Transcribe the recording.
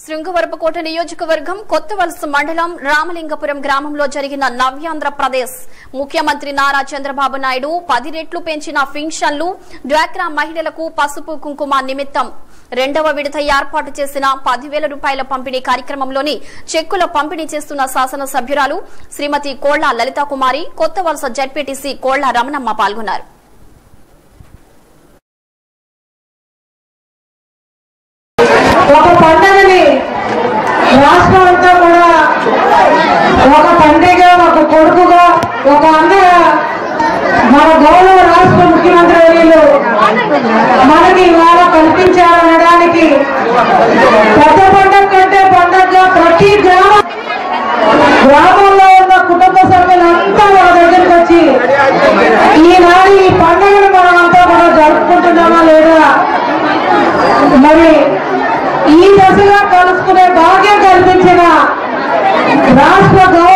శృంగవరపుకోట నియోజకవర్గం కొత్త వలస మండలం రామలింగపురం గ్రామంలో జరిగిన నవ్యాంధ్రప్రదేశ్ ముఖ్యమంత్రి నారా చంద్రబాబు నాయుడు పది రెట్లు పెంచిన ఫింక్షన్లు డ్వాక్రా మహిళలకు పసుపు కుంకుమ నిమిత్తం రెండవ విడత ఏర్పాటు చేసిన పదివేల రూపాయల పంపిణీ కార్యక్రమంలోని చెక్కుల పంపిణీ చేస్తున్న శాసనసభ్యురాలు శ్రీమతి కోళ్ల లలితాకుమారి కొత్త వలస జడ్పీటీసీ కోళ్ల రమణమ్మ పాల్గొన్నారు ఒక పండుగని రాష్ట్రం అంతా కూడా ఒక తండ్రిగా ఒక కొడుకుగా ఒక అన్నగా మన గౌరవ రాష్ట్ర ముఖ్యమంత్రి వర్యులు మనకి ఇవాళ కల్పించారనడానికి పెద్ద పండుగ కంటే పండుగగా ప్రతి గ్రామం గ్రామంలో ఉన్న కుటుంబ సభ్యులంతా మన దగ్గరికి వచ్చి ఈనాడు ఈ పండుగను మనం అంతా కూడా జరుపుకుంటున్నామా లేదా మరి ఈ దశగా కలుసుకునే భాగ్యం కల్పించిన రాష్ట్ర గౌరవ